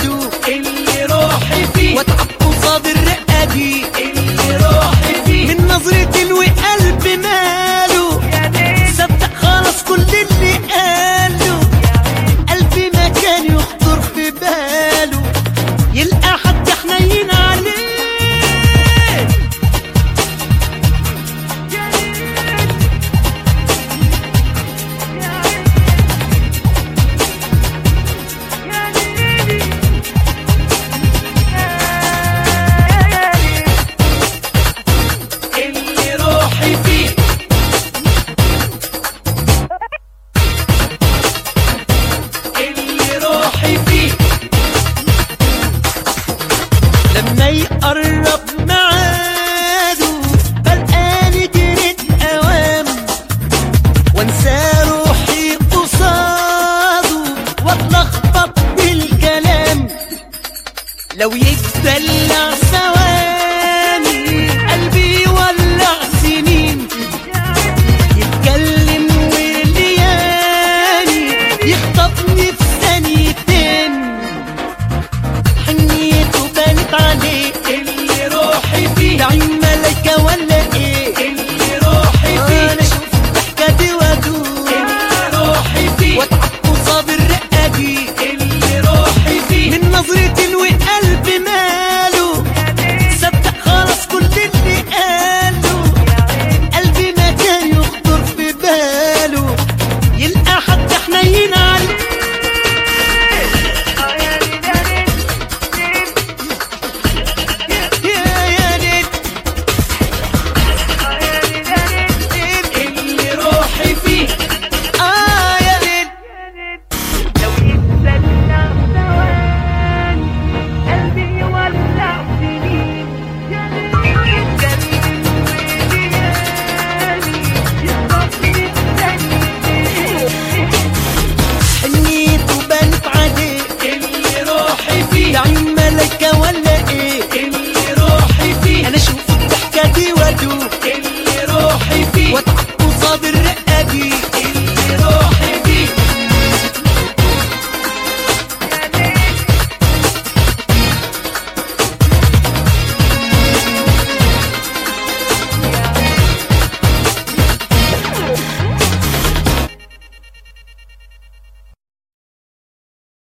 ميعاده اللي روحي فيه واتعب قصاد الرقة دي اللي روحي فيه من نظرة وقلب ماله صدق خلاص كل اللي قاله قلبي ما كان يخطر في باله يلقى حد حنين عليه اللي روحي فيه اللي روحي فيه لما يقرب ميعاده بلقاني جريت اوام وانسى روحي قصاده واتلخبط بالكلام لو يتدلع سوا